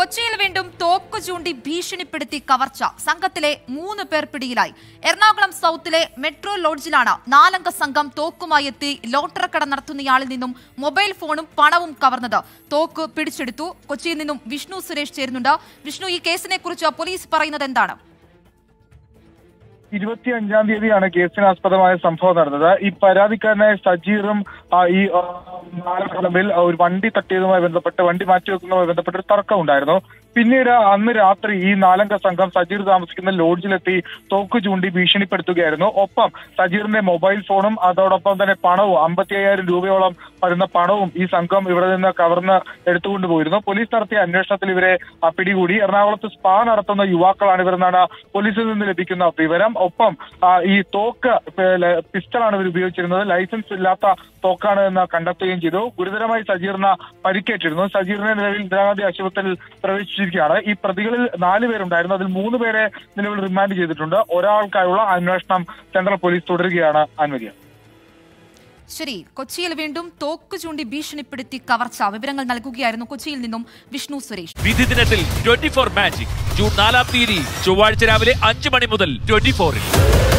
കൊച്ചിയിൽ വീണ്ടും തോക്ക് ചൂണ്ടി ഭീഷണിപ്പെടുത്തി കവർച്ച സംഘത്തിലെ മൂന്ന് പേർ പിടിയിലായി എറണാകുളം സൗത്തിലെ മെട്രോ ലോഡ്ജിലാണ് നാലംഗ സംഘം തോക്കുമായി എത്തി ലോട്ടറക്കട നടത്തുന്നയാളിൽ നിന്നും മൊബൈൽ ഫോണും പണവും കവർന്നത് തോക്ക് പിടിച്ചെടുത്തു കൊച്ചിയിൽ നിന്നും വിഷ്ണു സുരേഷ് ചേരുന്നുണ്ട് വിഷ്ണു ഈ കേസിനെ കുറിച്ച് പോലീസ് പറയുന്നത് എന്താണ് ഇരുപത്തി അഞ്ചാം തീയതിയാണ് കേസിനാസ്പദമായ സംഭവം നടന്നത് ഈ പരാതിക്കാരനായ സജീറും ആ, ഈ ആ, നാലമ്പലമ്പിൽ ഒരു വണ്ടി തട്ടിയതുമായി ബന്ധപ്പെട്ട് വണ്ടി മാറ്റിവെക്കുന്നതുമായി ബന്ധപ്പെട്ട് ഒരു തർക്കം ഉണ്ടായിരുന്നു പിന്നീട് അന്ന് രാത്രി ഈ നാലംഗ സംഘം സജീർ താമസിക്കുന്ന ലോഡ്ജിലെത്തി തോക്ക് ചൂണ്ടി ഭീഷണിപ്പെടുത്തുകയായിരുന്നു ഒപ്പം സജീറിന്റെ മൊബൈൽ ഫോണും അതോടൊപ്പം തന്നെ പണവും അമ്പത്തി അയ്യായിരം രൂപയോളം വരുന്ന പണവും ഈ സംഘം ഇവിടെ നിന്ന് കവർന്ന് എടുത്തുകൊണ്ടുപോയിരുന്നു പോലീസ് നടത്തിയ അന്വേഷണത്തിൽ ഇവരെ ആ, പിടികൂടി എറണാകുളത്ത് സ്പാ നടത്തുന്ന യുവാക്കളാണ് ഇവരെന്നാണ് പോലീസിൽ നിന്ന് ലഭിക്കുന്ന വിവരം ഒപ്പം ആ, ഈ തോക്ക് പേ- പിസ്റ്റളാണ് ഇവർ ഉപയോഗിച്ചിരുന്നത് ലൈസൻസ് ഇല്ലാത്ത തോക്കാണ് എന്ന് കണ്ടെത്തുകയും ചെയ്തു ഗുരുതരമായി സജീറിന് പരിക്കേറ്റിരുന്നു സജീറിനെ നിലവിൽ ഇന്ദിരാഗാന്ധി ആശുപത്രിയിൽ പ്രവേശിച്ചിരിക്കുകയാണ് ഈ പ്രതികളിൽ നാല് പേരുണ്ടായിരുന്നു അതിൽ മൂന്ന് പേരെ നിലവിൽ റിമാൻഡ് ചെയ്തിട്ടുണ്ട് ഒരാൾക്കായുള്ള അന്വേഷണം സെൻട്രൽ പോലീസ് തുടരുകയാണ് അൻവരിയ ശരി കൊച്ചിയിൽ വീണ്ടും തോക്ക് ചൂണ്ടി ഭീഷണിപ്പെടുത്തി കവർച്ച വിവരങ്ങൾ നൽകുകയായിരുന്നു കൊച്ചിയിൽ നിന്നും വിഷ്ണു സുരേഷ് വിധി ദിനത്തിൽ ട്വന്റി ഫോർ മാജിക് ജൂൺ നാലാം തീയതി ചൊവ്വാഴ്ച രാവിലെ അഞ്ച് മണി മുതൽ ട്വന്റി ഫോറിൽ